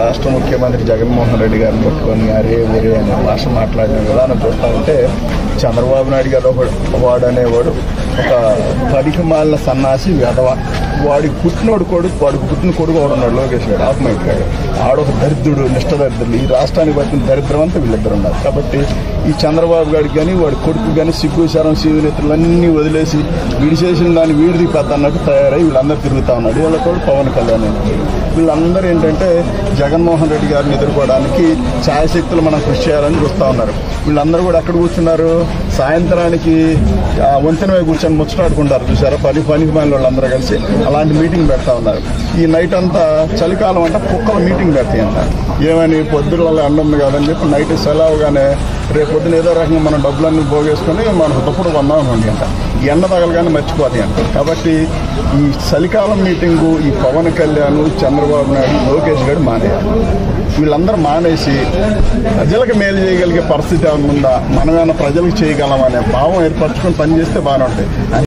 రాష్ట్ర ముఖ్యమంత్రి జగన్మోహన్ రెడ్డి గారిని పట్టుకొని అరే ఒరే అనే భాష మాట్లాడిన విధానం చూస్తా ఉంటే చంద్రబాబు నాయుడు గారు ఒకడు వాడు అనేవాడు ఒక పనికి మాలిన సన్నాసి వెధవ వాడి పుట్టినోడు కొడుకు వాడికి పుట్టిన కొడుకు వాడు ఉన్నాడు లోకేష్ గారు ఆత్మహత్య గారు ఆడొక దరిద్రుడు నిష్ఠ దరిద్రుడు ఈ రాష్ట్రానికి పట్టిన దరిద్రం అంతా వీళ్ళిద్దరు ఉన్నారు కాబట్టి ఈ చంద్రబాబు గారికి కానీ వాడి కొడుకు కానీ సిగ్గు శరం శివునేత్రులన్నీ వదిలేసి వీడి చేసిన దాన్ని వీడిది పెద్ద అన్నట్టు తయారై వీళ్ళందరూ తిరుగుతా ఉన్నాడు వీళ్ళతో పవన్ కళ్యాణ్ ఉన్నాడు. వీళ్ళందరూ ఏంటంటే జగన్మోహన్ రెడ్డి గారిని ఎదుర్కోవడానికి ఛాయశక్తులు మనం కృషి చేయాలని చూస్తూ ఉన్నారు వీళ్ళందరూ కూడా ఎక్కడ కూర్చున్నారు సాయంత్రానికి ఆ వంతెన మీద కూర్చొని ముచ్చటాడుకుంటారు చూసారా పని పనికి మాలిన వాళ్ళందరూ కలిసి అలాంటి మీటింగ్ పెడతా ఉన్నారు ఈ నైట్ అంతా చలికాలం అంటే కుక్కల మీటింగ్ పెడతాయి అంట ఏమని పొద్దున ఎండ ఉంది కదని చెప్పి నైట్ సెలవుగానే రేపు పొద్దున ఏదో రకంగా మనం డబ్బులన్నీ పోగేసుకొని మనం తప్పుడు కొందాం అనుకోండి అంట ఈ ఎండ తగలగానే మర్చిపోతాయి అంట కాబట్టి ఈ చలికాలం మీటింగు ఈ పవన్ కళ్యాణ్ చంద్రబాబు నాయుడు లోకేష్ గారు మానేయాలి వీళ్ళందరూ మానేసి ప్రజలకు మేలు చేయగలిగే పరిస్థితి ఏమైనా ఉందా మనమేమైనా ప్రజలకు చేయగలం అనే భావం ఏర్పరచుకొని పనిచేస్తే బాగానే ఉంటాయి